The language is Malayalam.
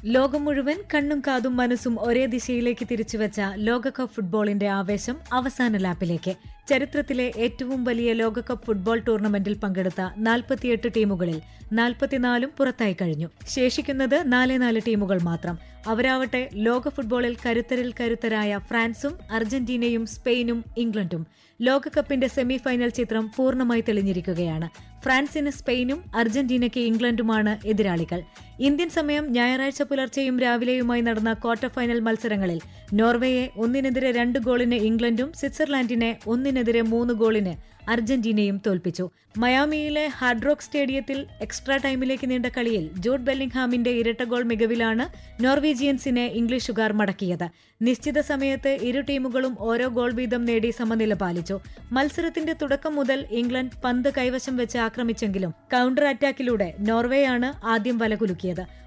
ലോകം മുഴുവൻ കണ്ണും കാതും മനസ്സും ഒരേ ദിശയിലേക്ക് തിരിച്ചുവെച്ച ലോകകപ്പ് ഫുട്ബോളിന്റെ ആവേശം അവസാന ലാപ്പിലേക്ക് ചരിത്രത്തിലെ ഏറ്റവും വലിയ ലോകകപ്പ് ഫുട്ബോൾ ടൂർണമെന്റിൽ പങ്കെടുത്ത നാൽപ്പത്തിയെട്ട് ടീമുകളിൽ നാൽപ്പത്തിനാലും പുറത്തായി കഴിഞ്ഞു ശേഷിക്കുന്നത് നാല് നാല് ടീമുകൾ മാത്രം അവരാവട്ടെ ലോക ഫുട്ബോളിൽ കരുത്തരിൽ കരുത്തരായ ഫ്രാൻസും അർജന്റീനയും സ്പെയിനും ഇംഗ്ലണ്ടും ലോകകപ്പിന്റെ സെമി ഫൈനൽ ചിത്രം പൂർണ്ണമായി തെളിഞ്ഞിരിക്കുകയാണ് ഫ്രാൻസിന് സ്പെയിനും അർജന്റീനയ്ക്ക് ഇംഗ്ലണ്ടുമാണ് എതിരാളികൾ ഇന്ത്യൻ സമയം ഞായറാഴ്ച പുലർച്ചെയും രാവിലെയുമായി നടന്ന ക്വാർട്ടർ ഫൈനൽ മത്സരങ്ങളിൽ നോർവേയെ ഒന്നിനെതിരെ രണ്ട് ഗോളിന് ഇംഗ്ലണ്ടും സ്വിറ്റ്സർലാൻഡിനെ ഒന്നിനെതിരെ മൂന്ന് ഗോളിന് അർജന്റീനയും തോൽപ്പിച്ചു മയാമിയിലെ ഹാർഡ്രോക്ക് സ്റ്റേഡിയത്തിൽ എക്സ്ട്രാ ടൈമിലേക്ക് നീണ്ട കളിയിൽ ജൂഡ് ബെല്ലിംഗ്ഹാമിന്റെ ഇരട്ട ഗോൾ മികവിലാണ് നോർവീജിയൻസിനെ ഇംഗ്ലീഷുകാർ മടക്കിയത് നിശ്ചിത സമയത്ത് ഇരു ടീമുകളും ഓരോ ഗോൾ വീതം നേടി സമനില പാലിച്ചു മത്സരത്തിന്റെ തുടക്കം മുതൽ ഇംഗ്ലണ്ട് പന്ത് കൈവശം വെച്ച് ആക്രമിച്ചെങ്കിലും കൗണ്ടർ അറ്റാക്കിലൂടെ നോർവേയാണ് ആദ്യം വലകുലുക്കിയത്